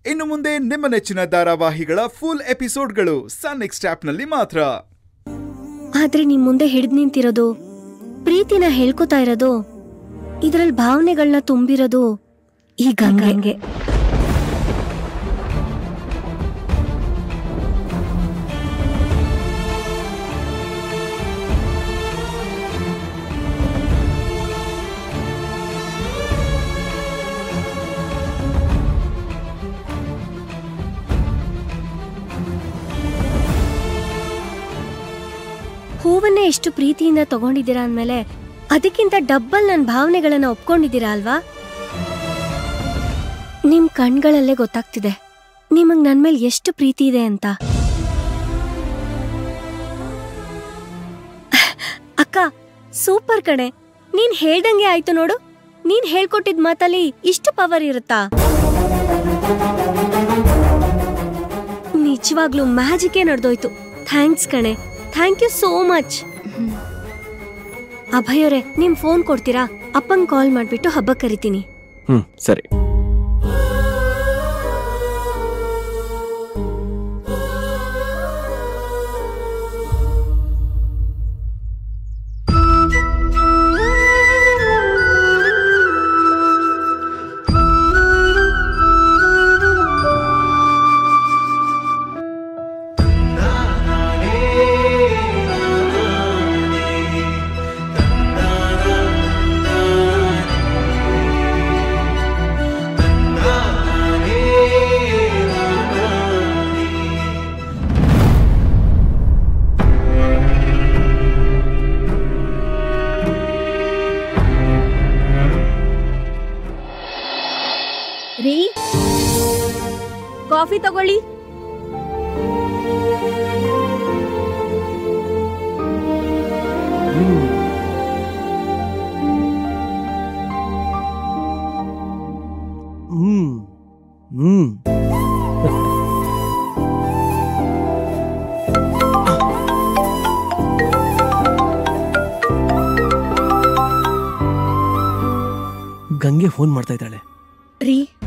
ಇನ್ನು ಮುಂದೆ ನಿಮ್ಮ ನೆಚ್ಚಿನ ಧಾರಾವಾಹಿಗಳ ಫುಲ್ ಎಪಿಸೋಡ್ಗಳು ಸನ್ ನೆಕ್ಸ್ಟ್ ಆಪ್ನಲ್ಲಿ ಮಾತ್ರ ಆದ್ರೆ ನಿಮ್ ಮುಂದೆ ಹಿಡಿದ್ ನಿಂತಿರೋದು ಪ್ರೀತಿನ ಹೇಳ್ಕೊತಾ ಇರೋದು ಇದ್ರಲ್ಲಿ ಭಾವನೆಗಳನ್ನ ತುಂಬಿರೋದು ಈ ಗಂಗೆ ಹೂವನ್ನೇ ಎಷ್ಟು ಪ್ರೀತಿಯಿಂದ ತಗೊಂಡಿದ್ದೀರಾ ಅಂದ್ಮೇಲೆ ಅದಕ್ಕಿಂತ ಡಬ್ಬಲ್ ನನ್ನ ಭಾವನೆಗಳನ್ನ ಒಪ್ಕೊಂಡಿದ್ದೀರಾ ಅಲ್ವಾ ನಿಮ್ ಕಣ್ಗಳಲ್ಲೇ ಗೊತ್ತಾಗ್ತಿದೆ ನಿಮಗ್ ನನ್ ಮೇಲೆ ಎಷ್ಟು ಪ್ರೀತಿ ಇದೆ ಅಂತ ಅಕ್ಕ ಸೂಪರ್ ಕಣೆ ನೀನ್ ಹೇಳ್ದಂಗೆ ಆಯ್ತು ನೋಡು ನೀನ್ ಹೇಳ್ಕೊಟ್ಟಿದ್ ಮಾತಲ್ಲಿ ಇಷ್ಟು ಪವರ್ ಇರುತ್ತಾ ನಿಜವಾಗ್ಲೂ ಮ್ಯಾಜಿಕೇ ನಡೆದೋಯ್ತು ಥ್ಯಾಂಕ್ಸ್ ಕಣೆ ಥ್ಯಾಂಕ್ ಯು ಸೋ ಮಚ್ ಅಭಯವ್ರೆ ನಿಮ್ ಫೋನ್ ಕೊಡ್ತೀರಾ ಅಪ್ಪಂಗ್ ಕಾಲ್ ಮಾಡ್ಬಿಟ್ಟು ಹಬ್ಬ ಕರಿತೀನಿ ಹ್ಮ್ ಸರಿ ರೀ ಕಾಫಿ ತಗೊಳ್ಳಿ ಹ್ಮ್ ಹ್ಮ್ ಗಂಗೆ ಫೋನ್ ಮಾಡ್ತಾ ಇದ್ದಾಳೆ ರೀ